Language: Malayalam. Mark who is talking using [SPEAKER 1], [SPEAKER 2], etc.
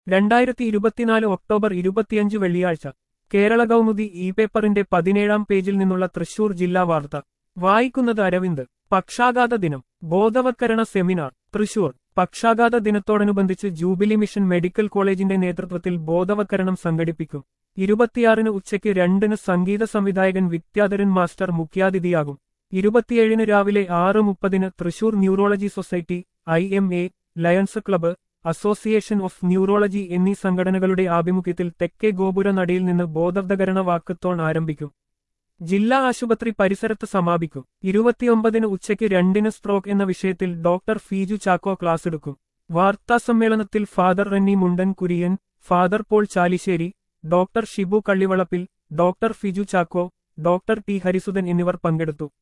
[SPEAKER 1] രണ്ടായിരത്തി ഇരുപത്തിനാല് ഒക്ടോബർ ഇരുപത്തിയഞ്ച് വെള്ളിയാഴ്ച കേരള കൗമുദി ഇ പേപ്പറിന്റെ പതിനേഴാം പേജിൽ നിന്നുള്ള തൃശൂർ ജില്ലാ വാർത്ത വായിക്കുന്നത് അരവിന്ദ് പക്ഷാഘാത ദിനം ബോധവത്കരണ സെമിനാർ തൃശൂർ പക്ഷാഘാത ദിനത്തോടനുബന്ധിച്ച് ജൂബിലി മിഷൻ മെഡിക്കൽ കോളേജിന്റെ നേതൃത്വത്തിൽ ബോധവത്കരണം സംഘടിപ്പിക്കും ഇരുപത്തിയാറിന് ഉച്ചയ്ക്ക് രണ്ടിന് സംഗീത സംവിധായകൻ വിദ്യാധരൻ മാസ്റ്റർ മുഖ്യാതിഥിയാകും ഇരുപത്തിയേഴിന് രാവിലെ ആറ് മുപ്പതിന് Thrissur neurology society I M A lions club association of neurology എന്നീ സംഘടനകളുടെ ആഭിമുഖ്യത്തിൽ തെക്കേ ഗോപുര നടയിൽ നിന്ന് ബോധവത്കരണ വാക്കത്തോൺ ആരംഭിക്കും ജില്ലാ ആശുപത്രി പരിസരത്ത് സമാപിക്കും ഇരുപത്തിയൊമ്പതിന് ഉച്ചയ്ക്ക് രണ്ടിന് സ്ട്രോക്ക് എന്ന വിഷയത്തിൽ ഡോക്ടർ ഫീജു ചാക്കോ ക്ലാസ് എടുക്കും വാർത്താസമ്മേളനത്തിൽ father Ranni Mundan Kurian father Paul Chalissery doctor Shibu Kallivalappil doctor Fiju Chacko doctor T Harisudhan എന്നിവർ പങ്കെടുത്തു